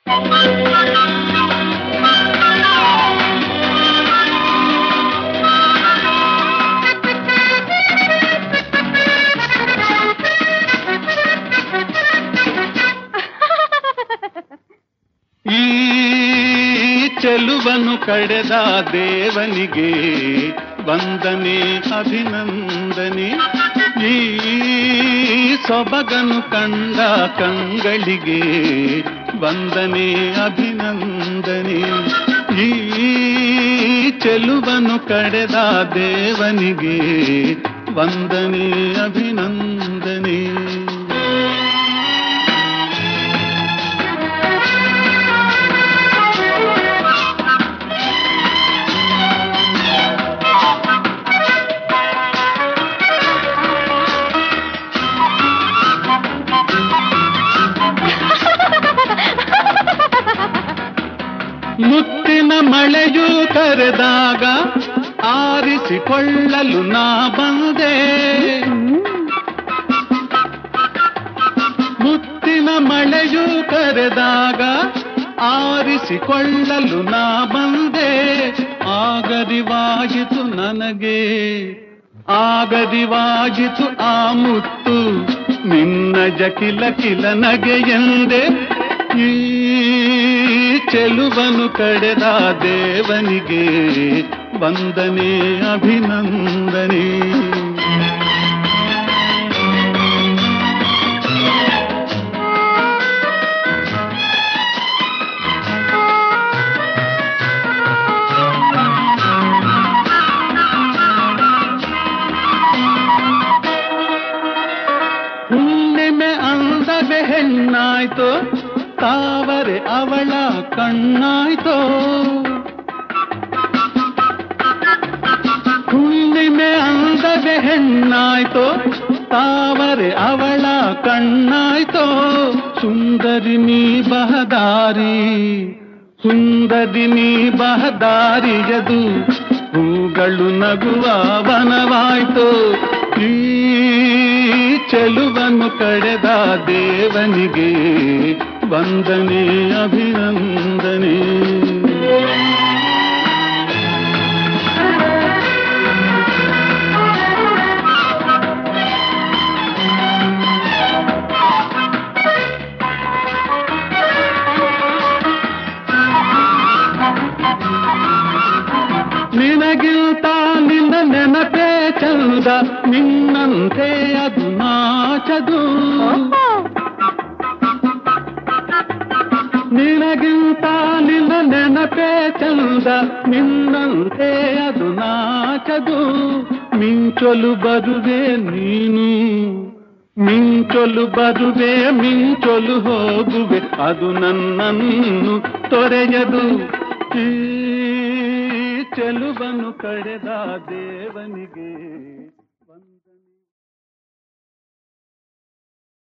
ಈ ಚೆಲುವನು ಕಡೆದ ದೇವನಿಗೆ ವಂದನೆ ಅಭಿನಂದನೆ ಈ ಸೊಬಗನು ಕಂಡ ಕಂಗಳಿಗೆ ವಂದನೆ ಅಭಿನಂದನೆ ಈ ಚೆಲುವನು ಕಡೆದ ದೇವನಿಗೆ ವಂದನೆ ಅಭಿನಂದನೆ ಮುತ್ತಿನ ಮಳೆಯು ಕರೆದಾಗ ಆರಿಸಿಕೊಳ್ಳಲು ನಾ ಬಂದೆ ಮುತ್ತಿನ ಮಳೆಯು ಕರೆದಾಗ ಆರಿಸಿಕೊಳ್ಳಲು ನಾ ಬಂದೆ ಆಗದಿವಾಯಿತು ನನಗೆ ಆಗದಿವಾಯಿತು ಆ ಮುತ್ತು ನಿನ್ನ ಜಕಿಲ ಕಿಲ ನಗೆಯೆಂದೆ ಈ ಚೆಲುವನು ಕಡೆದ ದೇವನಿಗೆ ವಂದನೆ ಅಭಿನಂದನೆ ಹುಣ್ಣಿಮೆ ಅಂದಗೆ ಹೆಣ್ಣಾಯ್ತು ತಾವರೆ ಅವಳ ಕಣ್ಣಾಯ್ತು ಹುಣ್ಣಿಮೆ ಅಂದಗೆ ಹೆಣ್ಣಾಯ್ತು ತಾವರೆ ಅವಳ ಕಣ್ಣಾಯ್ತು ಸುಂದರಿ ನೀ ಬಹದಾರಿ ಸುಂದರಿ ನೀ ಬಹದಾರಿಯದು ಹೂಗಳು ನಗುವ ವನವಾಯ್ತು ಈ ಚೆಲುವನ್ನು ಕಡೆದ ದೇವನಿಗೆ ವಂದನೆ ಅಭಿನಂದನೆ ನಿನಗಿಂತ ನಿನ್ನ ನೆನಪೇ ಚಂದ ನಿನ್ನಂತೆ ಅದು ನಾಚದು ನಿನಗಿಂತ ನಿನ್ನ ನೆನಪೇ ಚಂದ ನಿನ್ನಂತೆ ಅದು ನಾಚದು ಮಿಂಚೊಲು ಬರುವೆ ನೀನು ಮಿಂಚೊಲು ಬರುವೆ ಮಿಂಚೊಲು ಹೋಗುವೆ ಅದು ನನ್ನನ್ನು ತೊರೆಯದು ಈ ಚೆಲುವನು ಕಡೆದ ದೇವನಿಗೆ